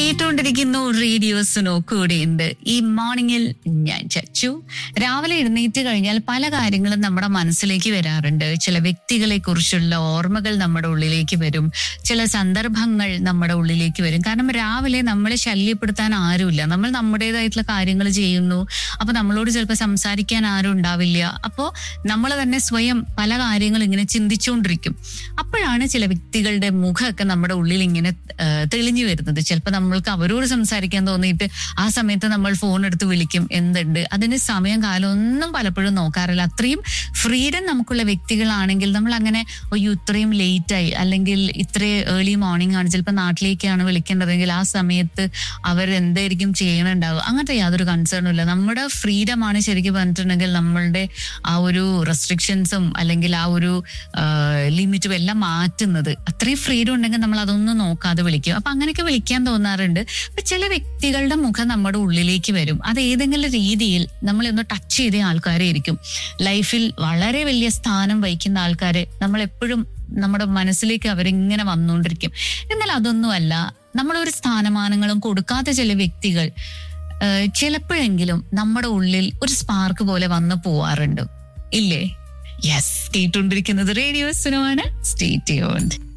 കേട്ടുകൊണ്ടിരിക്കുന്നു റേഡിയോസിനോ കൂടെയുണ്ട് ഈ മോർണിംഗിൽ ഞാൻ ചച്ചു രാവിലെ എഴുന്നേറ്റ് കഴിഞ്ഞാൽ പല കാര്യങ്ങളും നമ്മുടെ മനസ്സിലേക്ക് വരാറുണ്ട് ചില വ്യക്തികളെ കുറിച്ചുള്ള ഓർമ്മകൾ നമ്മുടെ ഉള്ളിലേക്ക് വരും ചില സന്ദർഭങ്ങൾ നമ്മുടെ ഉള്ളിലേക്ക് വരും കാരണം രാവിലെ നമ്മളെ ശല്യപ്പെടുത്താൻ ആരുമില്ല നമ്മൾ നമ്മുടേതായിട്ടുള്ള കാര്യങ്ങൾ ചെയ്യുന്നു അപ്പൊ നമ്മളോട് ചിലപ്പോൾ സംസാരിക്കാൻ ആരും ഉണ്ടാവില്ല അപ്പോൾ നമ്മൾ തന്നെ സ്വയം പല കാര്യങ്ങളും ഇങ്ങനെ ചിന്തിച്ചുകൊണ്ടിരിക്കും അപ്പോഴാണ് ചില വ്യക്തികളുടെ മുഖമൊക്കെ നമ്മുടെ ഉള്ളിൽ ഇങ്ങനെ ആ, തെളിഞ്ഞു വരുന്നത് ചിലപ്പോൾ നമ്മൾക്ക് അവരോട് സംസാരിക്കാൻ തോന്നിയിട്ട് ആ സമയത്ത് നമ്മൾ ഫോൺ എടുത്ത് വിളിക്കും എന്തുണ്ട് അതിന് സമയം കാലം ഒന്നും പലപ്പോഴും നോക്കാറില്ല അത്രയും ഫ്രീഡം നമുക്കുള്ള വ്യക്തികളാണെങ്കിൽ നമ്മൾ അങ്ങനെ അയ്യോ ഇത്രയും ലേറ്റ് ആയി അല്ലെങ്കിൽ ഇത്രയും ഏർലി മോർണിംഗ് ആണ് ചിലപ്പോൾ നാട്ടിലേക്കാണ് വിളിക്കേണ്ടതെങ്കിൽ ആ സമയത്ത് അവർ എന്തായിരിക്കും ചെയ്യണുണ്ടാവുക അങ്ങനത്തെ യാതൊരു കൺസേണും ഇല്ല നമ്മുടെ ഫ്രീഡമാണ് ശരിക്കും പറഞ്ഞിട്ടുണ്ടെങ്കിൽ നമ്മളുടെ ആ ഒരു റെസ്ട്രിക്ഷൻസും അല്ലെങ്കിൽ ആ ഒരു ലിമിറ്റും എല്ലാം മാറ്റുന്നത് അത്രയും ഫ്രീഡം ഉണ്ടെങ്കിൽ നമ്മൾ അതൊന്നും നോക്കാതെ വിളിക്കും അപ്പൊ അങ്ങനെയൊക്കെ വിളിക്കാൻ തോന്നാറുണ്ട് അപ്പൊ ചില വ്യക്തികളുടെ മുഖം നമ്മുടെ ഉള്ളിലേക്ക് വരും അത് ഏതെങ്കിലും രീതിയിൽ നമ്മളൊന്ന് ടച്ച് ചെയ്ത ആൾക്കാരായിരിക്കും ലൈഫിൽ വളരെ വലിയ സ്ഥാനം വഹിക്കുന്ന ആൾക്കാരെ നമ്മൾ എപ്പോഴും നമ്മുടെ മനസ്സിലേക്ക് അവരിങ്ങനെ വന്നുകൊണ്ടിരിക്കും എന്നാൽ അതൊന്നുമല്ല നമ്മളൊരു സ്ഥാനമാനങ്ങളും കൊടുക്കാത്ത ചില വ്യക്തികൾ ഏഹ് ചിലപ്പോഴെങ്കിലും നമ്മുടെ ഉള്ളിൽ ഒരു സ്പാർക്ക് പോലെ വന്നു പോവാറുണ്ട് ഇല്ലേ യെസ് കേട്ടുകൊണ്ടിരിക്കുന്നത് റേഡിയോ സിനിമാണ് സ്റ്റേറ്റ് യോണ്ട്